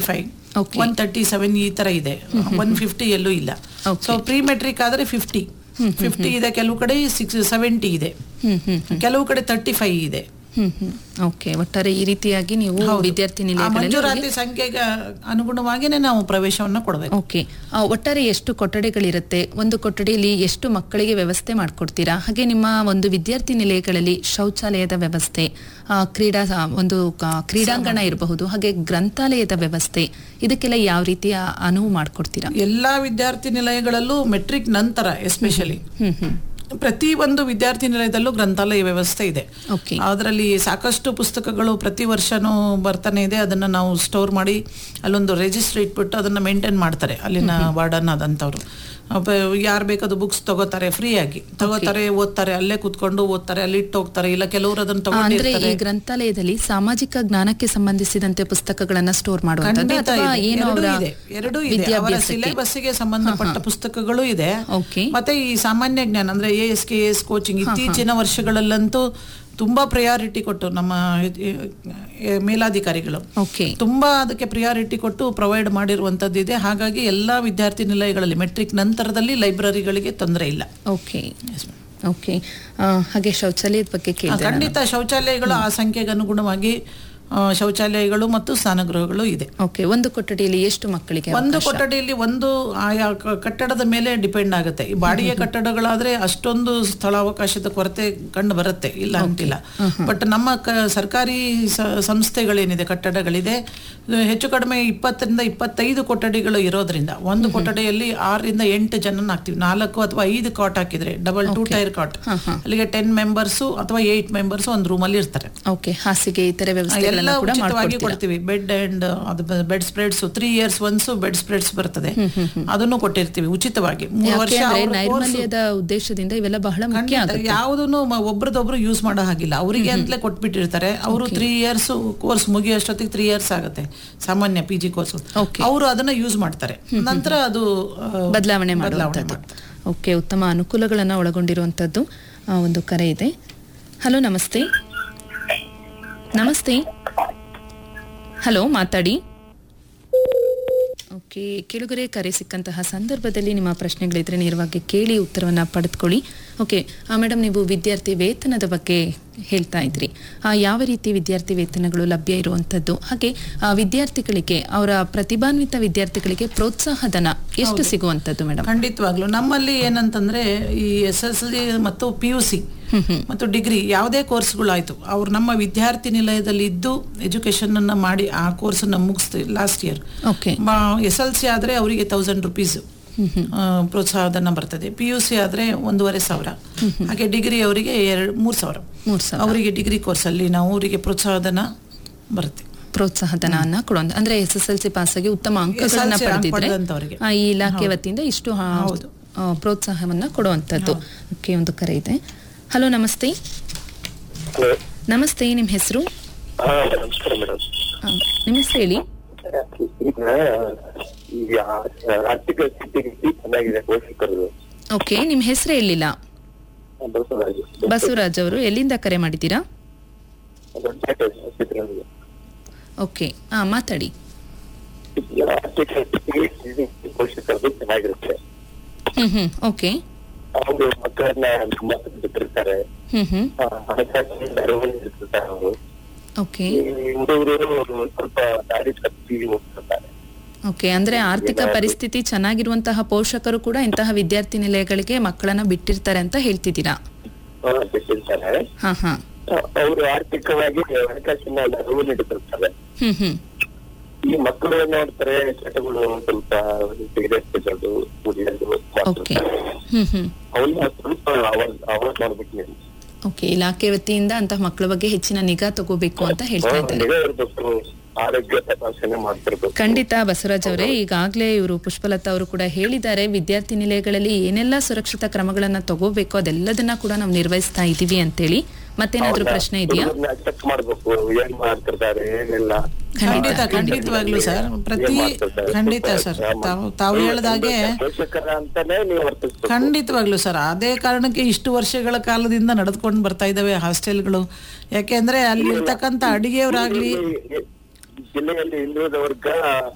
Five Okay. One thirty seven ಈ ತರ ಇದೆ ಒನ್ ಫಿಫ್ಟಿ ಎಲ್ಲೂ ಇಲ್ಲ Okay. ಸೊ ಪ್ರೀ ಮೆಟ್ರಿಕ್ ಆದ್ರೆ ಫಿಫ್ಟಿ ಫಿಫ್ಟಿ ಇದೆ ಕೆಲವು ಕಡೆ ಸಿಕ್ಸ್ ಸೆವೆಂಟಿ ಇದೆ ಹ್ಮ್ ಹ್ಮ್ ಕೆಲವು ಕಡೆ ತರ್ಟಿ ಫೈವ್ ಇದೆ ಹ್ಮ್ ಹ್ಮ್ ಓಕೆ ಒಟ್ಟಾರೆ ಈ ರೀತಿಯಾಗಿ ನೀವು ಹೌದು. ವಿದ್ಯಾರ್ಥಿ ಆ ನಿಲಯಗಳಲ್ಲಿ ಮಂಜೂರಾತಿ ಸಂಖ್ಯೆಗೆ ಅನುಗುಣವಾಗಿನೇ ನಾವು ಪ್ರವೇಶವನ್ನ ಕೊಡಬೇಕು ಓಕೆ ಆ, ಒಟ್ಟಾರೆ ಎಷ್ಟು ಕೊಠಡಿಗಳಿರುತ್ತೆ ಒಂದು ಕೊಠಡಿಯಲ್ಲಿ ಎಷ್ಟು ಮಕ್ಕಳಿಗೆ ವ್ಯವಸ್ಥೆ ಮಾಡಿಕೊಡ್ತೀರಾ ಹಾಗೆ ನಿಮ್ಮ ಒಂದು ವಿದ್ಯಾರ್ಥಿ ನಿಲಯಗಳಲ್ಲಿ ಶೌಚಾಲಯದ ವ್ಯವಸ್ಥೆ ಆ, ಕ್ರೀಡಾ ಆ, ಒಂದು ಕ- ಕ್ರೀಡಾಂಗಣ ಇರಬಹುದು ಹಾಗೆ ಗ್ರಂಥಾಲಯದ ವ್ಯವಸ್ಥೆ ಇದಕ್ಕೆಲ್ಲ ಯಾವ ರೀತಿಯ ಅನುವು ಮಾಡಿಕೊಡ್ತೀರಾ ಎಲ್ಲಾ ವಿದ್ಯಾರ್ಥಿ ನಿಲಯಗಳಲ್ಲೂ ಮೆಟ್ರಿಕ್ ನಂತರ ಎಸ್ಪೆಷಲಿ ಹ್ಮ್ ಹ್ಮ್ ಪ್ರತಿ ಒಂದು ವಿದ್ಯಾರ್ಥಿ ನಿಲಯದಲ್ಲೂ ಗ್ರಂಥಾಲಯ ವ್ಯವಸ್ಥೆ ಇದೆ ಓಕೆ ಅದರಲ್ಲಿ ಸಾಕಷ್ಟು ಪುಸ್ತಕಗಳು ಪ್ರತಿ ವರ್ಷನೂ ಬರ್ತಾನೆ ಇದೆ ಅದನ್ನ ನಾವು ಸ್ಟೋರ್ ಮಾಡಿ ಅಲ್ಲೊಂದು ರಿಜಿಸ್ಟ್ರ್ ಇಟ್ಬಿಟ್ಟು ಅದನ್ನ ಮೇಂಟೈನ್ ಮಾಡ್ತಾರೆ ಅಲ್ಲಿನ ವಾರ್ಡನ್ ಆದಂಥವ್ರು ಯಾರು ಬೇಕಾದ್ರು ಬುಕ್ಸ್ ತಗೋತಾರೆ ಫ್ರೀ ಆಗಿ ತಗೋತಾರೆ ಓದ್ತಾರೆ ಅಲ್ಲೇ ಕುತ್ಕೊಂಡು ಓದ್ತಾರೆ ಅಲ್ಲಿ ಇಟ್ಟು ಹೋಗ್ತಾರೆ ಇಲ್ಲ ಕೆಲವರು ಅದನ್ನ ಆ, ಅಂದ್ರೆ ತಗೊಂಡಿರ್ತಾರೆ ಈ ಗ್ರಂಥಾಲಯದಲ್ಲಿ ಸಾಮಾಜಿಕ ಜ್ಞಾನಕ್ಕೆ ಸಂಬಂಧಿಸಿದಂತೆ ಪುಸ್ತಕಗಳನ್ನ ಸ್ಟೋರ್ ಮಾಡುವಂತದ್ದು ಖಂಡಿತ ಅಥವಾ ಇದೆ. ಏನು ಎರಡೂ ಅವರ ಇದೆ ಎರಡೂ ಇದೆ ಅವರ ವಿದ್ಯಾಭ್ಯಾಸಕ್ಕೆ ಸಿಲೆಬಸ್ಗೆ ಸಂಬಂಧಪಟ್ಟ ಪುಸ್ತಕಗಳು ಇದೆ ಓಕೆ ಮತ್ತೆ ಈ ಸಾಮಾನ್ಯ ಜ್ಞಾನ ಅಂದ್ರೆ A S K S coaching ಇತ್ತೀಚಿನ ವರ್ಷಗಳಲ್ಲಂತೂ ತುಂಬಾ ಪ್ರಿಯಾರಿಟಿ ಕೊಟ್ಟು ನಮ್ಮ ಎ, ಮೇಲಾಧಿಕಾರಿಗಳು ಓಕೆ ತುಂಬಾ ಅದಕ್ಕೆ ಪ್ರಿಯಾರಿಟಿ ಕೊಟ್ಟು ಪ್ರೊವೈಡ್ ಮಾಡಿರುವಂತದ್ದು ಇದೆ ಹಾಗಾಗಿ ಎಲ್ಲಾ ವಿದ್ಯಾರ್ಥಿ ನಿಲಯಗಳಲ್ಲಿ ಮೆಟ್ರಿಕ್ ನಂತರದಲ್ಲಿ ಲೈಬ್ರರಿಗಳಿಗೆ ತೊಂದರೆ ಇಲ್ಲ ಓಕೆ ಓಕೆ ಆ, ಹಾಗೆ ಶೌಚಾಲಯದ ಬಗ್ಗೆ ಆ, ಕೇಳಿದೆ ಖಂಡಿತ ಶೌಚಾಲಯಗಳು ಆ ಸಂಖ್ಯೆಗೆ ಅನುಗುಣವಾಗಿ ಆ, ಶೌಚಾಲಯಗಳು ಮತ್ತು ಸ್ನಾನಗೃಹಗಳು ಇದೆ ಓಕೆ ಒಂದು ಕೊಠಡಿಯಲ್ಲಿ ಎಷ್ಟು ಮಕ್ಕಳಿಗೆ ಒಂದು ಕೊಠಡಿಯಲ್ಲಿ ಒಂದು ಆಯಾ ಕ- ಕಟ್ಟಡದ ಮೇಲೆ ಡಿಪೆಂಡ್ ಆಗುತ್ತೆ ಈ ಬಾಡಿಗೆ ಕಟ್ಟಡಗಳಾದ್ರೆ ಅಷ್ಟೊಂದು ಸ್ಥಳಾವಕಾಶದ ಕೊರತೆ ಕಂಡು ಬರುತ್ತೆ ಇಲ್ಲ ಅಂತಿಲ್ಲ ಬಟ್ ನಮ್ಮ ಕ- ಸರ್ಕಾರಿ ಸ- ಸಂಸ್ಥೆಗಳೇನಿದೆ ಕಟ್ಟಡಗಳಿದೆ ಇದು ಹೆಚ್ಚು ಕಡಿಮೆ ಇಪ್ಪತ್ತರಿಂದ ಇಪ್ಪತ್ತೈದು ಕೊಠಡಿಗಳು ಇರೋದ್ರಿಂದ ಒಂದು ಕೊಠಡಿಯಲ್ಲಿ ಆರರಿಂದ ಎಂಟು ಜನ ಹಾಕ್ತಿವಿ ನಾಲ್ಕು ಅಥವಾ ಐದು ಕಾಟ್ ಹಾಕಿದ್ರೆ ಡಬಲ್ ಟೂ ಟೈರ್ ಕಾಟ್ ಅಲ್ಲಿಗೆ ಟೆನ್ ಮೆಂಬರ್ಸು ಅಥವಾ ಏಟ್ ಮೆಂಬರ್ಸ್ ಒಂದು ರೂಮಲ್ಲಿ ಇರ್ತಾರೆ ಓಕೆ ಹಾಸಿಗೆ ಇತರೆ ವ್ಯವಸ್ಥೆಗಳನ್ನ ಎಲ್ಲ ಕೂಡ ಉಚಿತವಾಗಿ ಮಾಡ್ಕೊಡ್ತೀರಾ ಕೊಡ್ತೀವಿ ಬೆಡ್ ಅಂಡ್ ಅದು bed spreads three years once bed spreads ಬರ್ತದೆ ಅದನ್ನು ಕೊಟ್ಟಿರ್ತೀವಿ ಉಚಿತವಾಗಿ ಮೂರು ವರ್ಷ ಯಾಕೆ ಅಂದ್ರೆ ಅವ್ರ course- ನೈರ್ಮಲ್ಯದ ಉದ್ದೇಶದಿಂದ ಇವೆಲ್ಲ ಬಹಳ ಮುಖ್ಯ ಖಂಡಿತ ಯಾವುದನ್ನು ಒಬ್ರದೊಬ್ರು ಯೂಸ್ ಮಾಡೋ ಹಾಗಿಲ್ಲ ಅವರಿಗೆ ಅಂತಲೇ ಕೊಟ್ಬಿಟ್ಟಿರ್ತಾರೆ ಅವರು ತ್ರೀ ಇಯರ್ಸ್ ಕೋರ್ಸ್ ಮುಗಿಯೋಷ್ಟೊತ್ತಿಗೆ ತ್ರೀ ಇಯರ್ಸ್ ಆಗುತ್ತೆ ಸಾಮಾನ್ಯ ಪಿ ಜಿ ಕೋರ್ಸ್ Okay. ಅವರು ಅದನ್ನ ಯೂಸ್ ಮಾಡ್ತಾರೆ ನಂತರ ಅದು ಆ, ಬದಲಾವಣೆ ಬದಲಾವಣೆ ಮಾಡುವಂಥದ್ದು ಮಾಡ್ತಾರೆ ಓಕೆ ಉತ್ತಮ ಅನುಕೂಲಗಳನ್ನು ಒಳಗೊಂಡಿರುವಂಥದ್ದು ಆ, ಒಂದು ಕರೆ ಇದೆ ಹಲೋ ನಮಸ್ತೆ ನಮಸ್ತೆ ಹಲೋ ಮಾತಾಡಿ ಓಕೆ ಕೆಳಗರೆ ಕರೆ ಸಿಕ್ಕಂತಹ ಸಂದರ್ಭದಲ್ಲಿ ನಿಮ್ಮ ಪ್ರಶ್ನೆಗಳಿದ್ರೆ ನೇರವಾಗಿ ಕೇಳಿ ಉತ್ತರವನ್ನ ಪಡೆದುಕೊಳ್ಳಿ ಓಕೆ ಮೇಡಮ್ ನೀವು ವಿದ್ಯಾರ್ಥಿ ವೇತನದ ಬಗ್ಗೆ ಹೇಳ್ತಾ ಇದ್ರಿ ಆ, ಯಾವ ರೀತಿ ವಿದ್ಯಾರ್ಥಿ ವೇತನಗಳು ಲಭ್ಯ ಇರುವಂಥದ್ದು ಹಾಗೆ ಆ, ವಿದ್ಯಾರ್ಥಿಗಳಿಗೆ ಅವರ ಪ್ರತಿಭಾನ್ವಿತ ವಿದ್ಯಾರ್ಥಿಗಳಿಗೆ ಪ್ರೋತ್ಸಾಹ ಧನ ಎಷ್ಟು ಸಿಗುವಂಥದ್ದು ಮೇಡಮ್ ಖಂಡಿತವಾಗ್ಲು ನಮ್ಮಲ್ಲಿ ಏನಂತಂದ್ರೆ ಈ ಎಸ್ ಎಸ್ ಎಲ್ ಮತ್ತು ಪಿ ಯು ಸಿ ಮತ್ತು ಡಿಗ್ರಿ ಯಾವುದೇ ಕೋರ್ಸ್ಗಳಾಯ್ತು ಅವ್ರು ನಮ್ಮ ವಿದ್ಯಾರ್ಥಿ ನಿಲಯದಲ್ಲಿ ಇದ್ದು ಎಜುಕೇಶನ್ ಅನ್ನ ಮಾಡಿ ಆ ಕೋರ್ಸ್ ಅನ್ನ ಮುಗಿಸ್ತೀವಿ last year okay S L C ಆದ್ರೆ ಅವರಿಗೆ ತೌಸಂಡ್ ರುಪೀಸ್ ಪ್ರೋತ್ಸಾಹಧನ ಬರ್ತದೆ ಪಿ ಯು ಸಿ ಆದ್ರೆ ಒಂದೂವರೆ ಸಾವಿರ ಹಾಗೆ ಡಿಗ್ರಿ ಅವರಿಗೆ ಎರಡು ಮೂರು ಸಾವಿರ ಮೂರು ಸಾವಿರ ಅವರಿಗೆ ಡಿಗ್ರಿ ಕೋರ್ಸ್ ಅಲ್ಲಿ ನಾವು ಅವರಿಗೆ ಪ್ರೋತ್ಸಾಹಧನ ಬರುತ್ತೆ ಪ್ರೋತ್ಸಾಹ ಧನವನ್ನ ಕೊಡುವಂತ ಅಂದ್ರೆ S S L C pass ಆಗಿ ಉತ್ತಮ ಅಂಕಗಳನ್ನ SSLC ಪಡೆದಿದ್ರೆ ಪಡೆದಂತವರಿಗೆ. ಆ, ಈ ಇಲಾಖೆ ವತಿಯಿಂದ ಇಷ್ಟು ಆ, ಹೌದು. ಆ, ಪ್ರೋತ್ಸಾಹವನ್ನ ಕೊಡುವಂತದ್ದು ಓಕೆ ಒಂದು ಕರೆ ಇದೆ ಹಲೋ ನಮಸ್ತೆ ಹಲೋ ನಮಸ್ತೆ ನಿಮ್ಮ ಹೆಸರು ಹಾ ನಮಸ್ಕಾರ ಮೇಡಮ್ ನಿಮ್ಮ ಹೆಸರು ಹೇಳಿ ಈಗ ಈಗ ಆರ್ಥಿಕ ಸ್ಥಿತಿಗತಿ ಚೆನ್ನಾಗಿದೆ ಪೋಷಕರದು ಓಕೆ ನಿಮ್ಮ ಹೆಸರು ಹೇಳಿಲ್ಲ ಬಸವರಾಜ್ ಬಸವರಾಜ್ ಅವರು ಎಲ್ಲಿಂದ ಕರೆ ಮಾಡಿದ್ದೀರಾ ದೊಡ್ಡಪೇಟೆ ಚಿತ್ರದುರ್ಗ. ಓಕೆ ಹಾ ಮಾತಾಡಿ ಈಗ ಆರ್ಥಿಕ ಸ್ಥಿತಿಗೆ ಪೋಷಕರದು ಚೆನ್ನಾಗಿರುತ್ತೆ ಹ್ಮ್ ಹ್ಮ್ ಓಕೆ ಅವರು ಮಕ್ಕಳನ್ನ ಮಕ್ಕಳು ಬಿಟ್ಟಿರ್ತಾರೆ ಹ್ಮ್ ಹ್ಮ್ ಆ, ಹಣಕಾಸಿನ ನೆರವು ನೀಡ್ತಿರ್ತಾರೆ ಅವರು ಓಕೆ ಈ ಹುಡುಗರು ಸ್ವಲ್ಪ ದಾರಿ ತಪ್ಪಿ ಹೋಗ್ತಿರ್ತಾರೆ ಓಕೆ ಅಂದ್ರೆ ಆರ್ಥಿಕ ಪರಿಸ್ಥಿತಿ ಚೆನ್ನಾಗಿರುವಂತಹ ಪೋಷಕರು ಕೂಡ ಇಂತಹ ವಿದ್ಯಾರ್ಥಿ ನಿಲಯಗಳಿಗೆ ಮಕ್ಕಳನ್ನ ಬಿಟ್ಟಿರ್ತಾರೆ ಅಂತ ಹೇಳ್ತಿದ್ದೀರಾ ಆ, ಬಿಟ್ಟಿರ್ತಾರೆ ಹಾ ಹಾ ಅವರು ಆರ್ಥಿಕವಾಗಿ ಹಣಕಾಸಿನ ನೆರವು ನೀಡುತ್ತಿರ್ತಾರೆ ಹ್ಮ್ ಹ್ಮ್ ಈ ಮಕ್ಕಳು ಏನ್ ಮಾಡ್ತಾರೆ ಚಟಗಳು ಸ್ವಲ್ಪ ಸಿಗರೇಟ್ ಬಿಡೋದು ಕುಡಿಯೋದು ಓಕೆ ಹ್ಮ್ ಹ್ಮ್ ಅವನ್ನ ಸ್ವಲ್ಪ ಅವಾಯ್ಡ್ ಅವಾಯ್ಡ್ ಮಾಡ್ಬೇಕು ನೀವು ಓಕೆ ಇಲಾಖೆ ವತಿಯಿಂದ ಅಂತಹ ಮಕ್ಕಳ ಬಗ್ಗೆ ಹೆಚ್ಚಿನ ನಿಗಾ ತಗೋಬೇಕು ಅಂತ ಹೇಳ್ತಾ ಇದ್ದಾರೆ ನಿಗಾ ಇರ್ಬೇಕು ಆರೋಗ್ಯ ತಪಾಸಣೆ ಮಾಡ್ತಿರ್ಬೇಕು ಖಂಡಿತ ಬಸವರಾಜ್ ಅವರೇ ಈಗಾಗಲೇ ಇವರು ಪುಷ್ಪಲತಾ ಅವರು ಕೂಡ ಹೇಳಿದ್ದಾರೆ ವಿದ್ಯಾರ್ಥಿ ನಿಲಯಗಳಲ್ಲಿ ಏನೆಲ್ಲ ಸುರಕ್ಷಿತ ಕ್ರಮಗಳನ್ನ ತಗೋಬೇಕು ಅದೆಲ್ಲದನ್ನ ಕೂಡ ನಾವು ನಿರ್ವಹಿಸ್ತಾ ಇದೀವಿ ಅಂತೇಳಿ ಮತ್ತೇನಾದ್ರೂ ಪ್ರಶ್ನೆ ಇದೆಯಾ ಚೆಕ್ ಮಾಡ್ಬೇಕು ಏನ್ ಮಾಡ್ತಿರ್ತಾರೆ ಏನಿಲ್ಲ ಖಂಡಿತ ಖಂಡಿತವಾಗ್ಲೂ ಸರ್ ಪ್ರತಿ ಖಂಡಿತ ಸರ್ ತಾವು ತಾವು ಹೇಳ್ದಾಗೆ ಪೋಷಕರ ಅಂತಾನೆ ನೀವು ವರ್ತಿಸ್ಬೇಕು ಖಂಡಿತವಾಗ್ಲೂ ಸರ್ ಅದೇ ಕಾರಣಕ್ಕೆ ಇಷ್ಟು ವರ್ಷಗಳ ಕಾಲದಿಂದ ನಡೆದುಕೊಂಡು ಬರ್ತಾ ಇದ್ದಾವೆ ಹಾಸ್ಟೆಲ್ಗಳು ಯಾಕೆಂದ್ರೆ ಅಲ್ಲಿ ಇರ್ತಕ್ಕಂಥ ಅಡಿಗೆಯವರಾಗ್ಲಿ ಜಿಲ್ಲೆಯಲ್ಲಿ ಹಿಂದುಳಿದ ವರ್ಗ